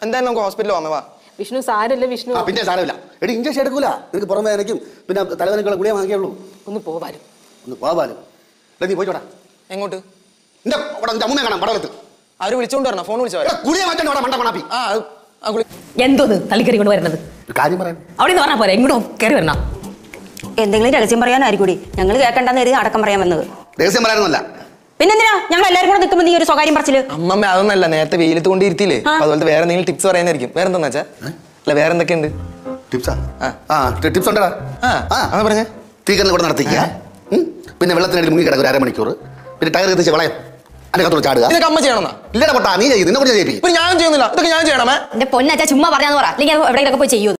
എന്തായാലും നമുക്ക് ഹോസ്പിറ്റലിൽ പോകാം വാ വിഷ്ണു സാരല്ലേ വിഷ്ണു ആ പിന്നെ സാരമില്ല എടി ഇഞ്ചക്ഷൻ എടുക്കൂല നിനക്ക് പുറമെ വേദനയ്ക്കും പിന്നെ തലവേദനക്കുള്ള ഗുളിക വാങ്ങിയുള്ളൂ ഒന്ന് പോവാലും ഒന്ന് പോവാലും എടാ നീ പോയിട്ടോടാ എങ്ങോട്ട് എന്റെ അവിടെ നിന്റെ അമ്മൂമ്മയെ കാണാം പടവലത്ത് അവര് വിളിച്ചോണ്ട് വരണം ഫോൺ വിളിച്ചോ എടാ, ഗുളിക മാറ്റാൻ അവിടെ മണ്ട മണാപ്പി ആ അത് ആ കുളി എന്തോന്ന് തള്ളിക്കറി കൊണ്ട് വരുന്നത് ഒരു കാര്യം പറയാൻ അവിടെ നിന്ന് പറഞ്ഞാൽ പോരെ ഇങ്ങോട്ടും കയറി വരണം എന്തെങ്കിലും രഹസ്യം പറയാനായിരിക്കൂടി ഞങ്ങൾ കേൾക്കണ്ടെന്ന് കരുതി അടക്കം പറയാൻ വന്നത് രഹസ്യം പറയാനൊന്നുമല്ല പിന്നെന്തിനാ ഞങ്ങൾ എല്ലാവരും കൂടെ നിൽക്കുമ്പോൾ നീ ഒരു സ്വകാര്യം പറച്ചില് അമ്മമ്മ അതൊന്നല്ല നേരത്തെ വെയിലത്ത് കൊണ്ട് ഇരുത്തിയില്ലേ ആ. അതുപോലത്തെ വേറെ എന്തെങ്കിലും ടിപ്സ് പറയാനായിരിക്കും വേറെ എന്താ വെച്ചാ അല്ല വേറെ എന്തൊക്കെയുണ്ട് ടിപ്സാ ആ. ആ ടിപ്സ് ഉണ്ടടാ ആ അതാ പറഞ്ഞേ തീക്കറിൽ കൂടെ നടത്തിക്കുക ഉം. പിന്നെ വെള്ളത്തിനടിയിൽ മുങ്ങി കിടക്കും ഒരു അരമണിക്കൂർ പിന്നെ ടയർ കത്തിച്ച് വളയം അതിന്റെ കത്തോട് ചാടുക ഇതൊക്കെ അമ്മ ചെയ്യണമെന്നാ ഇല്ലടാ പൊട്ടാ നീ ചെയ്യും നിന്നെ കൂടെ ചെയ്യിപ്പിക്കും ഇപ്പൊ ഞാൻ ചെയ്യുന്നില്ല ഇതൊക്കെ ഞാൻ ചെയ്യണമേ എന്റെ പൊന്നച്ച ചുമ്മാ പറഞ്ഞാന്ന് പറ അല്ലെങ്കിൽ എവിടെയൊക്കെ പോയി ചെയ്യൂ